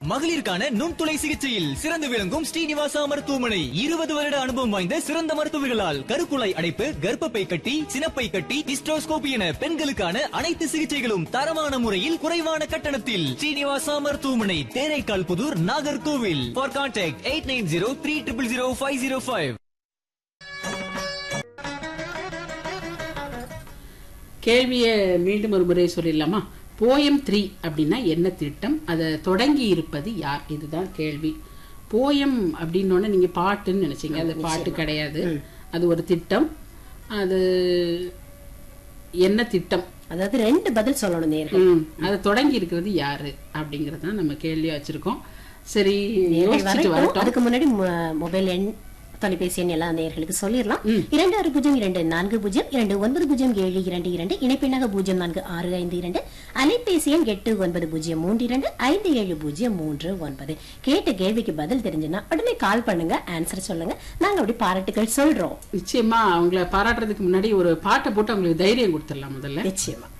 மகளிருக்கான நுண்துளை சிகிச்சையில் சிறந்து விளங்கும் ஸ்ரீனிவாசா மருத்துவமனை இருபது வருட அனுபவம் வாய்ந்த சிறந்த மருத்துவர்களால் கருக்குழாய் அடைப்பு கர்ப்பப்பை கட்டி சினப்பை கட்டி டிஸ்ட்ரோஸ்கோபி என பெண்களுக்கான அனைத்து சிகிச்சைகளும் தரமான முறையில் குறைவான கட்டணத்தில் ஸ்ரீனிவாசா மருத்துவமனை Theraikkal Puthur Nagercoil for contact eight nine zero three triple zero five zero five கேள்வியை மீண்டும் ஒரு முறை சொல்லிடலாமா போயம் த்ரீ அப்படின்னா என்ன திட்டம் அதை தொடங்கி இருப்பது யார் இதுதான் கேள்வி போயம் அப்படின்னோடனே நீங்க பாட்டுன்னு நினைச்சீங்க அது பாட்டு கிடையாது அது ஒரு திட்டம் அது என்ன திட்டம் அதாவது ரெண்டு பதில் சொல்லணும் நேர்கள் ம், அதை தொடங்கி இருக்கிறது யாரு அப்படிங்கறது தான் நம்ம கேள்வியா வச்சிருக்கோம் சரி நேர்கள் யோசிச்சுட்டு வரட்டும். வரட்டும் அதுக்கு முன்னாடி மொ- மொபைல் எண் தொலைபேசி எண் எல்லாம் நேர்களுக்கு சொல்லிடலாம் இரண்டு ஆறு பூஜ்ஜியம் இரண்டு நான்கு பூஜ்ஜியம் இரண்டு ஒன்பது பூஜ்ஜியம் ஏழு இரண்டு இரண்டு இணைப்பெண்ணாக பூஜ்ஜியம் நான்கு ஆறு ஐந்து இரண்டு அலைபேசி எண் எட்டு ஒன்பது பூஜ்ஜியம் மூன்று இரண்டு ஐந்து ஏழு பூஜ்ஜியம் மூன்று ஒன்பது கேட்ட கேள்விக்கு பதில் தெரிஞ்சுன்னா உடனே கால் பண்ணுங்க ஆன்சர் சொல்லுங்க நாங்க அப்படி பாராட்டுகள் சொல்றோம் நிச்சயமா அவங்கள பாராட்டுறதுக்கு முன்னாடி ஒரு பாட்டை போட்டு அவங்களுக்கு தைரியம் கொடுத்துடலாம் முதல்ல நிச்சயமா